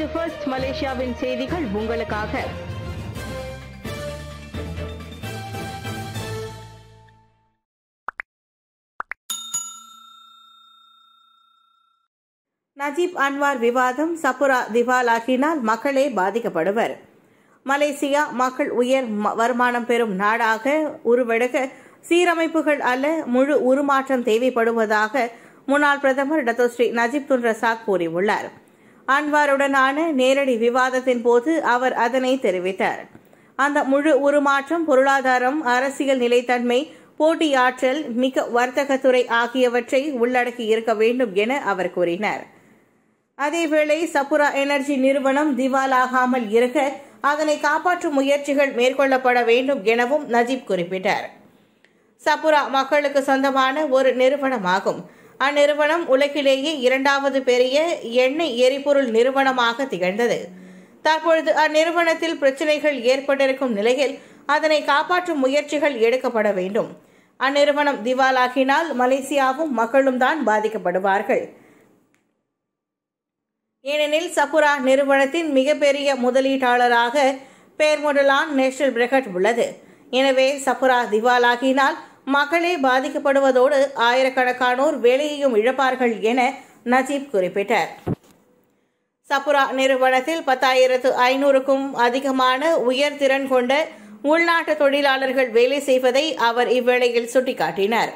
இது ஃபர்ஸ்ட் மலேசியாவின் செய்திகள் உங்களுக்காக நஜீப் அன்வார் விவாதம் சப்புரா திவாலாகினால் மக்களே பாதிக்கப்படுவர் மலேசியா மக்கள் உயர் ம- வருமானம் பெறும் நாடாக உருவெடுக்க சீரமைப்புகள் அல்ல முழு உருமாற்றம் தேவைப்படுவதாக முன்னாள் பிரதமர் டத்தோஸ்ரீ நஜீப் துன் ரசாக் கூறியுள்ளார் அன்வாருடனான நேரடி விவாதத்தின் போது அவர் அதனை தெரிவித்தார் அந்த முழு உருமாற்றம் பொருளாதாரம் அரசியல் நிலைத்தன்மை போட்டியாற்றல் மிக வர்த்தகத்துறை ஆகியவற்றை உள்ளடக்கி இருக்க வேண்டும் என அவர் கூறினார் அதேவேளை சப்புரா எனர்ஜி நிறுவனம் திவாலாகாமல் இருக்க அதனை காப்பாற்றும் முயற்சிகள் மேற்கொள்ளப்பட வேண்டும் எனவும் நஜீப் குறிப்பிட்டார் சப்புரா மக்களுக்கு சொந்தமான ஒரு நிறுவனமாகும் அந்நிறுவனம் உலகிலேயே இரண்டாவது பெரிய எண்ணெய் எரிபொருள் நிறுவனமாக திகழ்ந்தது தற்பொழுது அந்நிறுவனத்தில் பிரச்சினைகள் ஏற்பட்டிருக்கும் நிலையில் அதனை காப்பாற்றும் முயற்சிகள் எடுக்கப்பட வேண்டும் அந்நிறுவனம் திவாலாகினால் மலேசியாவும் மக்களும் தான் பாதிக்கப்படுவார்கள் ஏனெனில் சப்புரா நிறுவனத்தின் மிகப்பெரிய முதலீட்டாளராக பேர்முடலான் நேஷனல் பிரெகட் உள்ளது எனவே சப்புரா திவாலாகினால் மக்களே பாதிக்கப்படுவதோடு ஆயிரக்கணக்கானோர் வேலையையும் இழப்பார்கள் என நஜீப் குறிப்பிட்டார் சப்புரா நிறுவனத்தில் பத்தாயிரத்து ஐநூறுக்கும் அதிகமான உயர்திறன் கொண்ட உள்நாட்டு தொழிலாளர்கள் வேலை செய்வதை அவர் இவ்வேளையில் சுட்டிக்காட்டினார்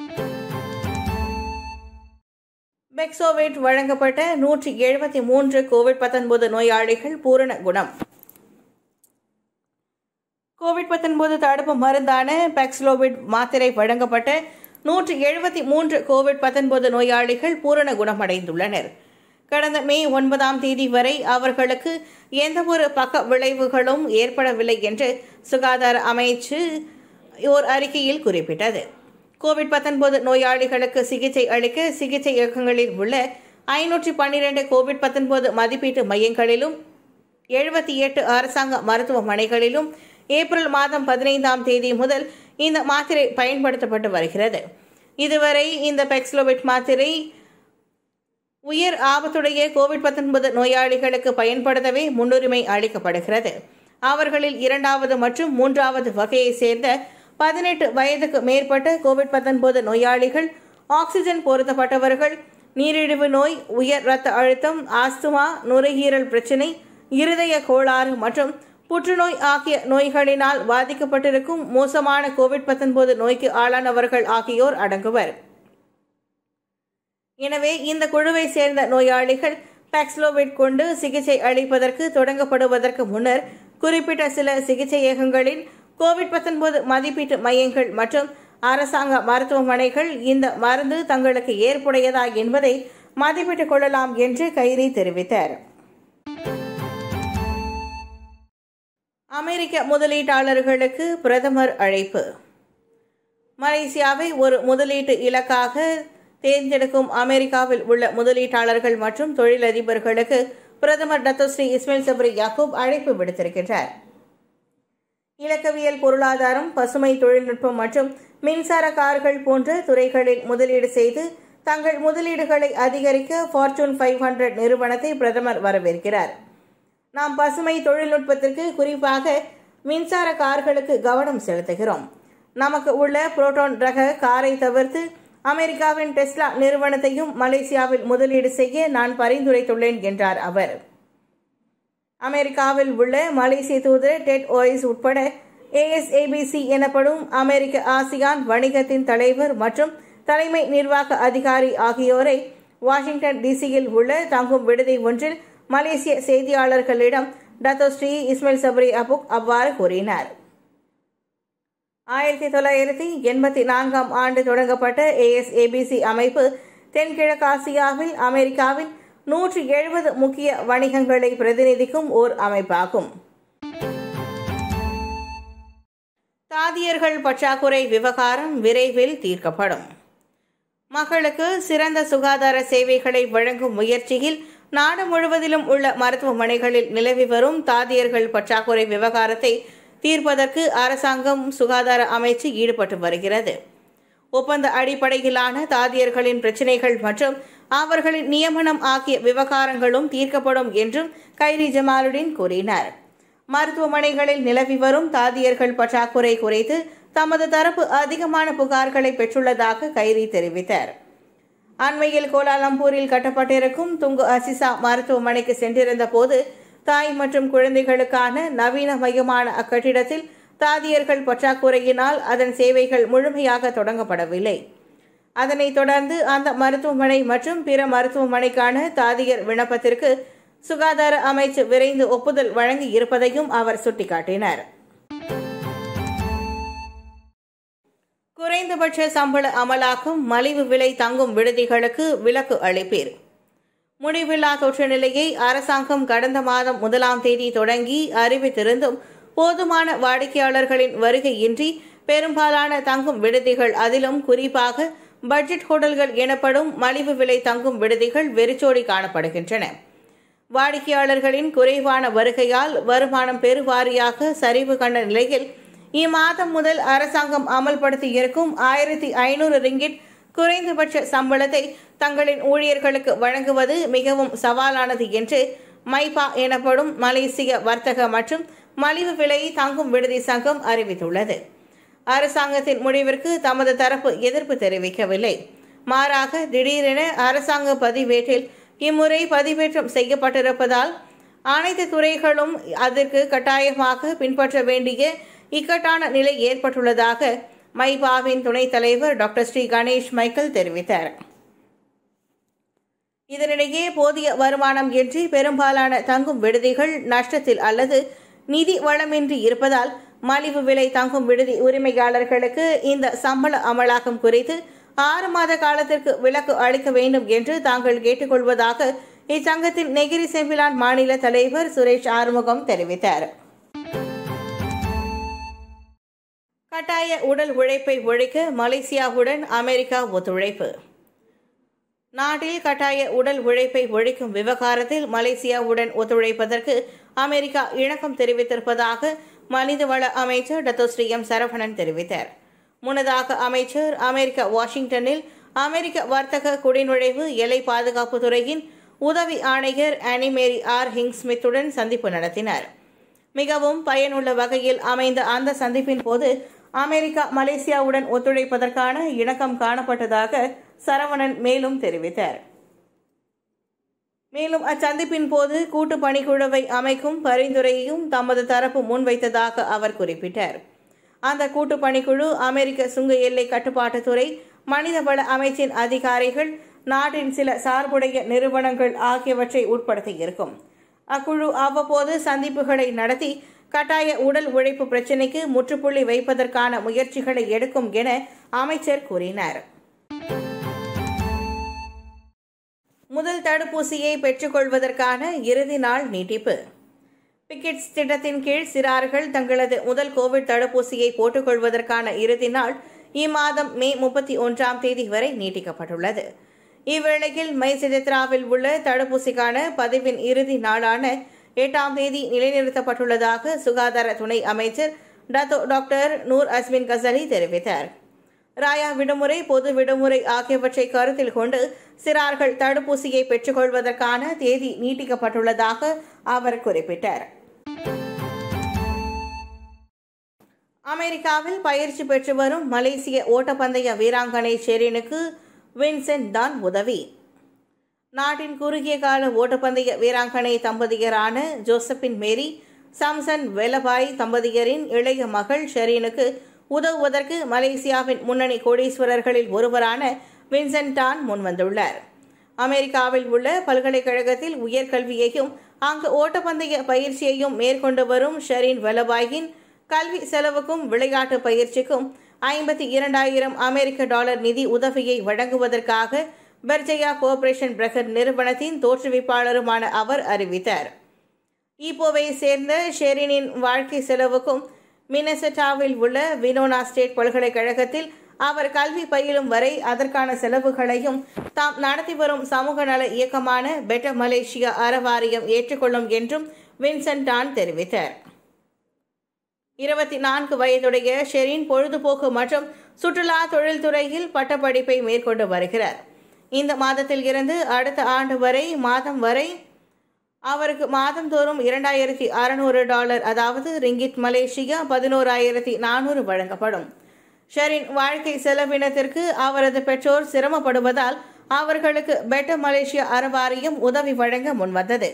பெக்சோவேட் வழங்கப்பட்ட நூற்றி எழுபத்தி மூன்று கோவிட் பத்தொன்பது நோயாளிகள் பூரண குணம் கோவிட் பத்தொன்பது தடுப்பு மருந்தான பெக்ஸ்லோவிட் மாத்திரை வழங்கப்பட்ட நூற்றி எழுபத்தி மூன்று கோவிட் பத்தொன்பது நோயாளிகள் பூரண குணமடைந்துள்ளனர் கடந்த மே ஒன்பதாம் தேதி வரை அவர்களுக்கு எந்தவொரு பக்க விளைவுகளும் ஏற்படவில்லை என்று சுகாதார அமைச்சு ஓர் அறிக்கையில் குறிப்பிட்டது கோவிட் பத்தொன்பது நோயாளிகளுக்கு சிகிச்சை அளிக்க சிகிச்சை இயக்கங்களில் உள்ள ஐநூற்றி பன்னிரண்டு கோவிட் பத்தொன்பது மதிப்பீட்டு மையங்களிலும் எழுபத்தி எட்டு அரசாங்க மருத்துவமனைகளிலும் ஏப்ரல் மாதம் பதினைந்தாம் தேதி முதல் இந்த மாத்திரை பயன்படுத்தப்பட்டு வருகிறது இதுவரை இந்த பெக்ஸ்லோவிட் மாத்திரை உயர் ஆபத்துடைய கோவிட் பத்தொன்பது நோயாளிகளுக்கு பயன்படுத்தவே முன்னுரிமை அளிக்கப்படுகிறது அவர்களில் இரண்டாவது மற்றும் மூன்றாவது வகையை சேர்ந்த பதினெட்டு வயதுக்கு மேற்பட்ட கோவிட் பத்தொன்பது நோயாளிகள் ஆக்சிஜன் பொருத்தப்பட்டவர்கள் நீரிழிவு நோய் உயர் இரத்த அழுத்தம் ஆஸ்துமா நுரையீரல் பிரச்சினை இருதய கோளாறு மற்றும் புற்றுநோய் ஆகிய நோய்களினால் பாதிக்கப்பட்டிருக்கும் மோசமான கோவிட் பத்தொன்பது நோய்க்கு ஆளானவர்கள் ஆகியோர் அடங்குவர் எனவே இந்த குழுவை சேர்ந்த நோயாளிகள் பாக்ஸ்லோவிட் கொண்டு சிகிச்சை அளிப்பதற்கு தொடங்கப்படுவதற்கு முன்னர் குறிப்பிட்ட சில சிகிச்சையகங்களின் கோவிட் பத்தொன்பது மதிப்பீட்டு மையங்கள் மற்றும் அரசாங்க மருத்துவமனைகள் இந்த மருந்து தங்களுக்கு ஏற்புடையதா என்பதை மதிப்பிட்டுக் கொள்ளலாம் என்று கைரி தெரிவித்தார் அமெரிக்க முதலீட்டாளர்களுக்கு பிரதமர் அழைப்பு மலேசியாவை ஒரு முதலீட்டு இலக்காக தேர்ந்தெடுக்கும் அமெரிக்காவில் உள்ள முதலீட்டாளர்கள் மற்றும் தொழிலதிபர்களுக்கு பிரதமர் டத்தோஸ்ரீ இஸ்மாயில் சப்ரி யாக்கூப் அழைப்பு விடுத்திருக்கின்றார் இலக்கவியல் பொருளாதாரம் பசுமை தொழில்நுட்பம் மற்றும் மின்சார கார்கள் போன்ற துறைகளில் முதலீடு செய்து தங்கள் முதலீடுகளை அதிகரிக்க ஃபார்ச்சூன் ஃபைவ் ஹண்ட்ரட் நிறுவனத்தை பிரதமர் வரவேற்கிறார் நாம் பசுமை தொழில்நுட்பத்திற்கு குறிப்பாக மின்சார கார்களுக்கு கவனம் செலுத்துகிறோம் நமக்கு உள்ள புரோட்டான் ரக காரை தவிர்த்து அமெரிக்காவின் டெஸ்லா நிறுவனத்தையும் மலேசியாவில் முதலீடு செய்ய நான் பரிந்துரைத்துள்ளேன் என்றார் அவர் அமெரிக்காவில் உள்ள மலேசிய தூதர் டெட் ஓரிஸ் உட்பட ஏஎஸ்ஏபிசி எனப்படும் அமெரிக்க ஆசியான் வணிகத்தின் தலைவர் மற்றும் தலைமை நிர்வாக அதிகாரி ஆகியோரை வாஷிங்டன் டிசியில் உள்ள தங்கும் விடுதி ஒன்றில் மலேசிய செய்தியாளர்களிடம் டத்தோஸ்ரீ இஸ்மாயில் சப்ரி அபுக் அவ்வாறு கூறினார் ஆயிரத்தி தொள்ளாயிரத்தி எண்பத்தி நான்காம் ஆண்டு தொடங்கப்பட்ட ஏஎஸ்ஏபிசி அமைப்பு தென்கிழக்காசியாவில் அமெரிக்காவின் நூற்றி எழுபது முக்கிய வணிகங்களை பிரதிநிதிக்கும் ஓர் அமைப்பாகும் தாதியர்கள் பற்றாக்குறை விவகாரம் விரைவில் தீர்க்கப்படும் மக்களுக்கு சிறந்த சுகாதார சேவைகளை வழங்கும் முயற்சியில் நாடு முழுவதிலும் உள்ள மருத்துவமனைகளில் நிலவி வரும் தாதியர்கள் பற்றாக்குறை விவகாரத்தை தீர்ப்பதற்கு அரசாங்கம் சுகாதார அமைச்சு ஈடுபட்டு வருகிறது ஒப்பந்த அடிப்படையிலான தாதியர்களின் பிரச்சினைகள் மற்றும் அவர்களின் நியமனம் ஆகிய விவகாரங்களும் தீர்க்கப்படும் என்றும் கைரி ஜமாலுddin கூறினார் மருத்துவமனைகளில் நிலவி வரும் தாதியர்கள் பற்றாக்குறை குறித்து தமது தரப்பு அதிகமான புகார்களை பெற்றுள்ளதாக கைரி தெரிவித்தார் அண்மையில் கோலாலம்பூரில் கட்டப்பட்டிருக்கும் துங்கு அசிசா மருத்துவமனைக்கு சென்றிருந்த போது தாய் மற்றும் குழந்தைகளுக்கான நவீன மையமான அக்கட்டிடத்தில் தாதியர்கள் பற்றாக்குறையினால் அதன் சேவைகள் முழுமையாக தொடங்கப்படவில்லை அதனைத் தொடர்ந்து அந்த மருத்துவமனை மற்றும் பிற மருத்துவமனைக்கான தாதியர் விண்ணப்பத்திற்கு சுகாதார அமைச்சு விரைந்து ஒப்புதல் வழங்கி இருப்பதையும் அவர் சுட்டிக்காட்டினார் குறைந்தபட்ச சம்பள அமலாக்கும் மலிவு விலை தங்கும் விடுதிகளுக்கு விலக்கு அளிப்பீர் முடிவில்லா தொற்று நிலையை அரசாங்கம் கடந்த மாதம் முதலாம் தேதி தொடங்கி அறிவித்திருந்தும் போதுமான வாடிக்கையாளர்களின் வருகையின்றி பெரும்பாலான தங்கும் விடுதிகள் அதிலும் குறிப்பாக பட்ஜெட் ஹோட்டல்கள் எனப்படும் மலிவு விலை தங்கும் விடுதிகள் வெறிச்சோடி காணப்படுகின்றன வாடிக்கையாளர்களின் குறைவான வருகையால் வருமானம் பெருவாரியாக சரிவு கண்ட நிலையில் இம்மாதம் முதல் அரசாங்கம் அமல்படுத்தி இருக்கும் ஆயிரத்தி ஐநூறு ரிங்கிட் குறைந்தபட்ச சம்பளத்தை தங்களின் ஊழியர்களுக்கு வழங்குவது மிகவும் சவாலானது என்று மைபா எனப்படும் மலேசிய வர்த்தக மற்றும் மலிவு விலை தங்கும் விடுதி சங்கம் அறிவித்துள்ளது அரசாங்கத்தின் முடிவிற்கு தமது தரப்பு எதிர்ப்பு தெரிவிக்கவில்லை மாறாக திடீரென அரசாங்க பதிவேட்டில் இம்முறை பதிவேற்றம் செய்யப்பட்டிருப்பதால் அனைத்து துறைகளும் அதற்கு கட்டாயமாக பின்பற்ற வேண்டிய இக்கட்டான நிலை ஏற்பட்டுள்ளதாக மைபாவின் துணைத் தலைவர் டாக்டர் ஸ்ரீ கணேஷ் மைக்கேல் தெரிவித்தார் இதனிடையே போதிய வருமானம் இன்றி பெரும்பாலான தங்கும் விடுதிகள் நஷ்டத்தில் அல்லது நிதி வளமின்றி இருப்பதால் மலிவு விலை தங்கும் விடுதி உரிமையாளர்களுக்கு இந்த சம்பள அமலாக்கம் குறித்து ஆறு மாத காலத்திற்கு விலக்கு அளிக்க வேண்டும் என்று தாங்கள் கேட்டுக்கொள்வதாக இச்சங்கத்தின் நெகிரி செம்பிலான் மாநில தலைவர் சுரேஷ் ஆறுமுகம் தெரிவித்தார் கட்டாய உடல் உழைப்பை ஒழிக்க மலேசியாவுடன் அமெரிக்கா ஒத்துழைப்பு நாட்டில் கட்டாய உடல் உழைப்பை ஒழிக்கும் விவகாரத்தில் மலேசியாவுடன் ஒத்துழைப்பதற்கு அமெரிக்கா இணக்கம் தெரிவித்திருப்பதாக மனிதவள அமைச்சர் டத்தோஸ்ரீ எம் சரவணன் தெரிவித்தார் முன்னதாக அமைச்சர் அமெரிக்க வாஷிங்டனில் அமெரிக்க வர்த்தக குடிநுழைவு எல்லை பாதுகாப்பு துறையின் உதவி ஆணையர் அனிமேரி ஆர் ஹிங்ஸ்மித்துடன் சந்திப்பு நடத்தினார் மிகவும் பயனுள்ள வகையில் அமைந்த அந்த சந்திப்பின் போது அமெரிக்கா மலேசியாவுடன் ஒத்துழைப்பதற்கான இணக்கம் காணப்பட்டதாக சரவணன் மேலும் தெரிவித்தார் மேலும் அச்சந்திப்பின் போது கூட்டு பணிக்குழுவை அமைக்கும் பரிந்துரையையும் தமது தரப்பு முன்வைத்ததாக அவர் குறிப்பிட்டார் அந்த கூட்டு பணிக்குழு அமெரிக்க சுங்க எல்லை கட்டுப்பாட்டுத்துறை மனிதவள அமைச்சின் அதிகாரிகள் நாட்டின் சில சார்புடைய நிறுவனங்கள் ஆகியவற்றை உட்படுத்தியிருக்கும் அக்குழு அவ்வப்போது சந்திப்புகளை நடத்தி கட்டாய உடல் உழைப்பு பிரச்சினைக்கு முற்றுப்புள்ளி வைப்பதற்கான முயற்சிகளை எடுக்கும் என அமைச்சர் கூறினார் முதல் தடுப்பூசியை பெற்றுக்கொள்வதற்கான இறுதி நாள் நீட்டிப்பு பிக்கெட்ஸ் திட்டத்தின் கீழ் சிறார்கள் தங்களது முதல் கோவிட் தடுப்பூசியை போட்டுக்கொள்வதற்கான இறுதி நாள் இம்மாதம் மே முப்பத்தி ஒன்றாம் தேதி வரை நீட்டிக்கப்பட்டுள்ளது இவ்வேளையில் மைசிதித்ராவில் உள்ள தடுப்பூசிக்கான பதிவின் இறுதி நாளான எட்டாம் தேதி நிலைநிறுத்தப்பட்டுள்ளதாக சுகாதார துணை அமைச்சர் Dato doctor Noor Azmin Ghazali தெரிவித்தார் ராயா விடுமுறை பொது விடுமுறை ஆகியவற்றை கருத்தில் கொண்டு சிறார்கள் தடுப்பூசியை பெற்றுக்கொள்வதற்கான தேதி நீட்டிக்கப்பட்டுள்ளதாக அவர் குறிப்பிட்டார் அமெரிக்காவில் பயிற்சி பெற்று வரும் மலேசிய ஓட்டப்பந்தய வீராங்கனை ஷெரீனுக்கு வின்சென்ட் தான் உதவி நாட்டின் குறுகிய கால ஓட்டப்பந்தய வீராங்கனை தம்பதியரான ஜோசப்பின் மேரி சாம்சன் வெலபாய் தம்பதியரின் இளைய மகள் ஷெரீனுக்கு உதவுவதற்கு மலேசியாவின் முன்னணி கோடீஸ்வரர்களில் ஒருவரான வின்சென்ட் டான் முன்வந்துள்ளார் அமெரிக்காவில் உள்ள பல்கலைக்கழகத்தில் உயர்கல்வியையும் அங்கு ஓட்டப்பந்தய பயிற்சியையும் மேற்கொண்டு வரும் ஷெரீன் வெலபாயின் கல்வி செலவுக்கும் விளையாட்டு பயிற்சிக்கும் ஐம்பத்தி இரண்டாயிரம் அமெரிக்க டாலர் நிதி உதவியை வழங்குவதற்காக பெர்ஜயா கோஆபரேஷன் பிரகர் நிறுவனத்தின் தோற்றுவிப்பாளருமான அவர் அறிவித்தார் ஈப்போவை சேர்ந்த ஷெரினின் வாழ்க்கை செலவுக்கும் மினசட்டாவில் உள்ள வினோனா ஸ்டேட் பல்கலைக்கழகத்தில் அவர் கல்வி பயிலும் வரை அதற்கான செலவுகளையும் தாம் நடத்தி வரும் சமூக நல இயக்கமான பெட்ட மலேசியா அறவாரியம் ஏற்றுக்கொள்ளும் என்றும் வின்சென்ட் டான் தெரிவித்தார் இருபத்தி நான்கு வயதுடைய ஷெரின் பொழுதுபோக்கு மற்றும் சுற்றுலா தொழில்துறையில் பட்டப்படிப்பை மேற்கொண்டு வருகிறார் இந்த மாதத்தில் இருந்து அடுத்த ஆண்டு வரை மாதம் வரை அவருக்கு மாதந்தோறும் இரண்டாயிரத்தி அறநூறு டாலர் அதாவது ரிங்கிட் மலேசியா பதினோராயிரத்தி நானூறு வழங்கப்படும் ஷெரின் வாழ்க்கை செலவினத்திற்கு அவரது பெற்றோர் சிரமப்படுவதால் அவர்களுக்கு பெட்ட மலேசியா அறவாரியம் உதவி வழங்க முன்வந்தது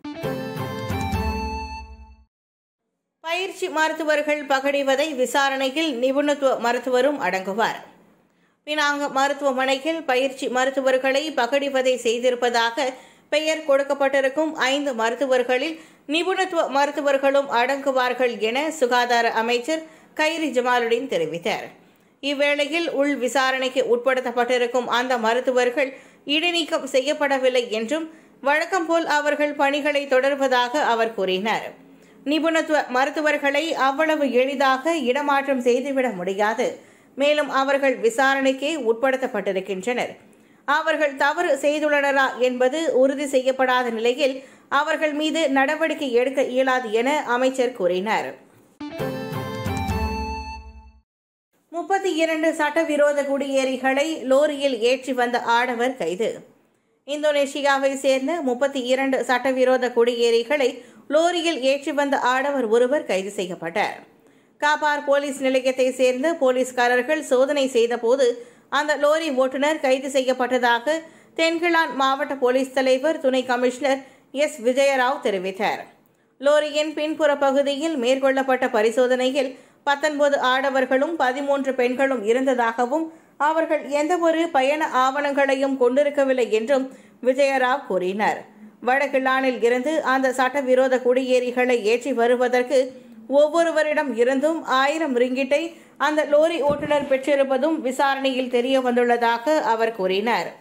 பயிற்சி மருத்துவர்கள் பகடிவதை விசாரணையில் நிபுணத்துவ மருத்துவரும் அடங்குவார் பினாங்க மருத்துவமனையில் பயிற்சி மருத்துவர்களை பகடிவதை செய்திருப்பதாக பெயர் கொடுக்கப்பட்டிருக்கும் ஐந்து மருத்துவர்களில் நிபுணத்துவ மருத்துவர்களும் அடங்குவார்கள் என சுகாதார அமைச்சர் கைரி ஜமாலுடன் தெரிவித்தார் இவ்வேளையில் உள் விசாரணைக்கு உட்படுத்தப்பட்டிருக்கும் அந்த மருத்துவர்கள் இடைநீக்கம் செய்யப்படவில்லை என்றும் வழக்கம் போல் அவர்கள் பணிகளை தொடர்வதாக அவர் கூறினார் நிபுணத்துவ மருத்துவர்களை அவ்வளவு எளிதாக இடமாற்றம் செய்துவிட முடியாது மேலும் அவர்கள் விசாரணைக்கே உட்படுத்தப்பட்டிருக்கின்றனர் அவர்கள் தவறு செய்துள்ளனரா என்பது உறுதி செய்யப்படாத நிலையில் அவர்கள் மீது நடவடிக்கை எடுக்க இயலாது என அமைச்சர் கூறினார் முப்பத்தி இரண்டு சட்டவிரோத குடியேறிகளை லோரியில் ஏற்றி வந்த ஆடவர் கைது இந்தோனேஷியாவை சேர்ந்த முப்பத்தி இரண்டு சட்டவிரோத குடியேறிகளை லோரியில் ஏற்றி வந்த ஆடவர் ஒருவர் கைது செய்யப்பட்டார் காபார் போலீஸ் நிலையத்தை சேர்ந்த போலீஸ்காரர்கள் சோதனை செய்தபோது அந்த லோரி ஓட்டுநர் கைது செய்யப்பட்டதாக தென்கிழான் மாவட்ட போலீஸ் தலைவர் துணை கமிஷனர் எஸ் விஜயராவ் தெரிவித்தார் லோரியின் பின்புற பகுதியில் மேற்கொள்ளப்பட்ட பரிசோதனையில் பத்தொன்பது ஆடவர்களும் பதிமூன்று பெண்களும் இருந்ததாகவும் அவர்கள் எந்தவொரு பயண ஆவணங்களையும் கொண்டிருக்கவில்லை என்றும் விஜயராவ் கூறினார் வடகிழானில் இருந்து அந்த சட்டவிரோத குடியேறிகளை ஏற்றி வருவதற்கு ஒவ்வொருவரிடம் இருந்தும் ஆயிரம் ரிங்கிட்டை அந்த லோரி ஓட்டுநர் பெற்றிருப்பதும் விசாரணையில் தெரிய வந்துள்ளதாக அவர் கூறினார்